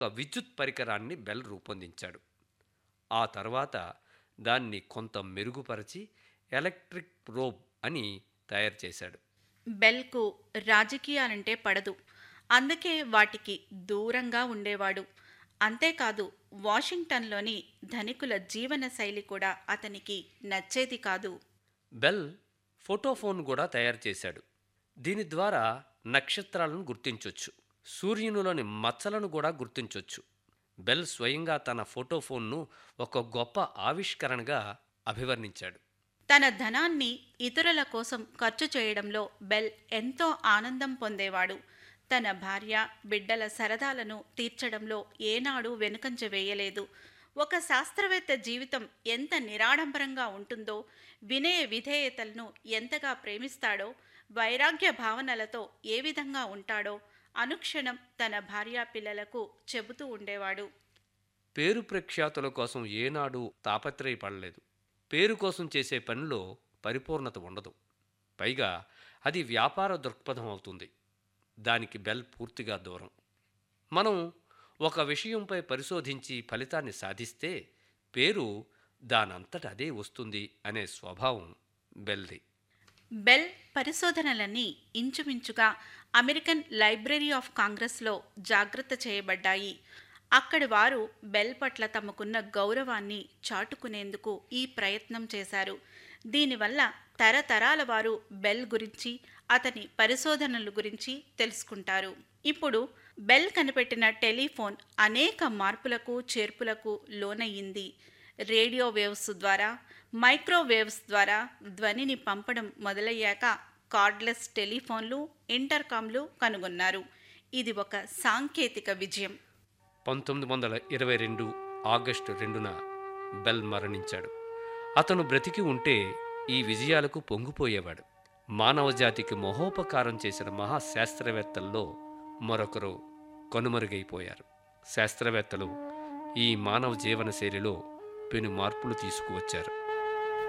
ఒక విద్యుత్ పరికరాన్ని బెల్ రూపొందించాడు ఆ తర్వాత దాన్ని కొంత మెరుగుపరిచి ఎలక్ట్రిక్ ప్రోబ్ అని తయారు చేశాడు బెల్కు రాజకీయాలంటే పడదు అందుకే వాటికి దూరంగా ఉండేవాడు అంతేకాదు వాషింగ్టన్లోని ధనికుల జీవన శైలి కూడా అతనికి నచ్చేది కాదు బెల్ ఫోటోఫోన్ కూడా తయారు చేశాడు దీని ద్వారా నక్షత్రాలను గుర్తించొచ్చు సూర్యునిలోని మచ్చలను కూడా గుర్తించొచ్చు బెల్ స్వయంగా తన ఫోటోఫోన్ను ఒక గొప్ప ఆవిష్కరణగా అభివర్ణించాడు తన ధనాన్ని ఇతరుల కోసం ఖర్చు చేయడంలో బెల్ ఎంతో ఆనందం పొందేవాడు తన భార్య బిడ్డల సరదాలను తీర్చడంలో ఏనాడు వెనుకంజ వేయలేదు ఒక శాస్త్రవేత్త జీవితం ఎంత నిరాడంబరంగా ఉంటుందో వినయ విధేయతలను ఎంతగా ప్రేమిస్తాడో వైరాగ్య భావనలతో ఏ విధంగా ఉంటాడో అనుక్షణం తన భార్యా పిల్లలకు చెబుతూ ఉండేవాడు పేరు ప్రఖ్యాతుల కోసం ఏనాడు తాపత్రయపడలేదు పేరు కోసం చేసే పనిలో పరిపూర్ణత ఉండదు పైగా అది వ్యాపార దృక్పథం అవుతుంది దానికి బెల్ పూర్తిగా దూరం మనం ఒక విషయంపై పరిశోధించి ఫలితాన్ని సాధిస్తే పేరు దానంతట అదే వస్తుంది అనే స్వభావం బెల్ది బెల్ పరిశోధనలన్నీ ఇంచుమించుగా అమెరికన్ లైబ్రరీ ఆఫ్ కాంగ్రెస్లో జాగ్రత్త చేయబడ్డాయి అక్కడి వారు బెల్ పట్ల తమకున్న గౌరవాన్ని చాటుకునేందుకు ఈ ప్రయత్నం చేశారు దీనివల్ల తరతరాల వారు బెల్ గురించి అతని పరిశోధనల గురించి తెలుసుకుంటారు ఇప్పుడు బెల్ కనిపెట్టిన టెలిఫోన్ అనేక మార్పులకు చేర్పులకు లోనయ్యింది రేడియో వేవ్స్ ద్వారా మైక్రోవేవ్స్ ద్వారా ధ్వనిని పంపడం మొదలయ్యాక కార్డ్లెస్ టెలిఫోన్లు ఇంటర్కామ్లు కనుగొన్నారు ఇది ఒక సాంకేతిక విజయం పంతొమ్మిది వందల ఇరవై రెండు ఆగస్టు రెండున బెల్ మరణించాడు అతను బ్రతికి ఉంటే ఈ విజయాలకు పొంగిపోయేవాడు మానవజాతికి మహోపకారం చేసిన మహాశాస్త్రవేత్తల్లో మరొకరు కనుమరుగైపోయారు శాస్త్రవేత్తలు ఈ మానవ జీవన శైలిలో పెను మార్పులు తీసుకువచ్చారు